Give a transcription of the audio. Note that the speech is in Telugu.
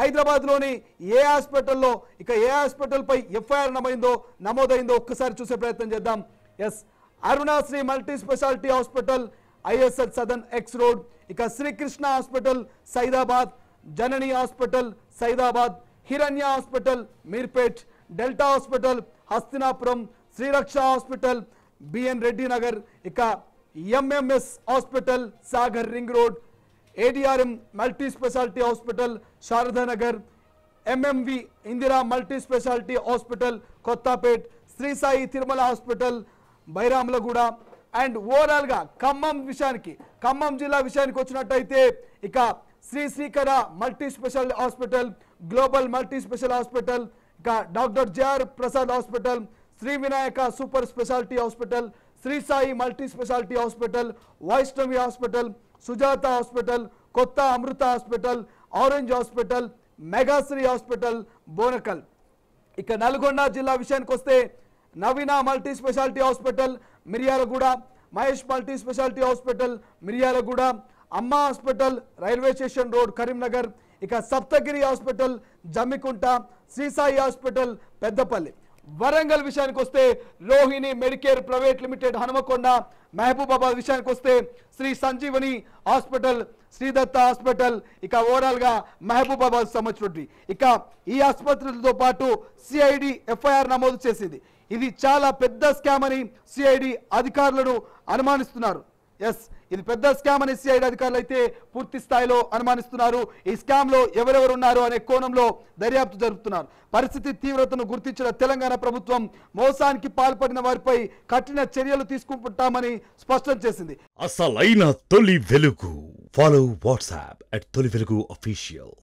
హైదరాబాద్లోని ఏ హాస్పిటల్లో ఇక ఏ హాస్పిటల్పై ఎఫ్ఐఆర్ నమైందో నమోదైందో ఒక్కసారి చూసే ప్రయత్నం చేద్దాం S Arunashri multi speciality hospital ISL Sadan X road ఇక Srikrishna hospital Saidabad Janani hospital Saidabad Hiranya hospital Meerpet Delta hospital Hastinapuram Sriraksha hospital BN Reddy Nagar ఇక MMS hospital Sagar ring road ADRM multi speciality hospital Sharadanagar MMV Indira multi speciality hospital Kothapet Sri Sai Tirumala hospital Bairamalguda and ఓవరాల్గా ఖమ్మం విషయానికి ఖమ్మం జిల్లా విషయానికి వచ్చినట్టయితే ఇక Sri Srikara multi special hospital global multi special hospital ఇక doctor JR Prasad hospital Sri Vinayaka super speciality hospital Sri Sai multi speciality hospital Vaishnavi hospital Sujatha hospital కొత్త Amrutha hospital orange hospital Megasri hospital Bonakal ఇక నల్గొండ జిల్లా విషయానికి వస్తే Naveena multi speciality hospital Miryalaguda Mahesh multi speciality hospital Miryalaguda Amma hospital railway station road Karimnagar ఇక సప్తగిరి హాస్పిటల్ జమ్మికుంట శ్రీసాయి హాస్పిటల్ పెద్దపల్లి వరంగల్ విషయానికి వస్తే Rohini Medicare private limited Hanumakonda Mahabubabad విషయానికి వస్తే శ్రీ సంజీవని హాస్పిటల్ శ్రీదత్త హాస్పిటల్ ఇక ఓవరాల్ గా మహబూబాబాద్ సంబంధించినటువంటి ఇక ఈ ఆసుపత్రులతో పాటు సిఐడి ఎఫ్ఐఆర్ నమోదు చేసింది ఇది చాలా పెద్ద స్కామ్ అని సిఐడి అధికారులను అనుమానిస్తున్నారు ఎస్ ఇది పెద్ద స్కామ్ అని సిఐడి అధికారులు అయితే పూర్తి స్థాయిలో అనుమానిస్తున్నారు ఈ స్కామ్ లో ఎవరెవరు ఉన్నారు అనే కోణంలో దర్యాప్తు జరుపుతున్నారు పరిస్థితి తీవ్రతను గుర్తించిన తెలంగాణ ప్రభుత్వం మోసానికి పాల్పడిన వారిపై కఠిన చర్యలు తీసుకుంటామని స్పష్టం చేసింది అసలైన తొలి వెలుగు ఫాలో వాట్సాప్ అట్ తొలి వెలుగు అఫీషియల్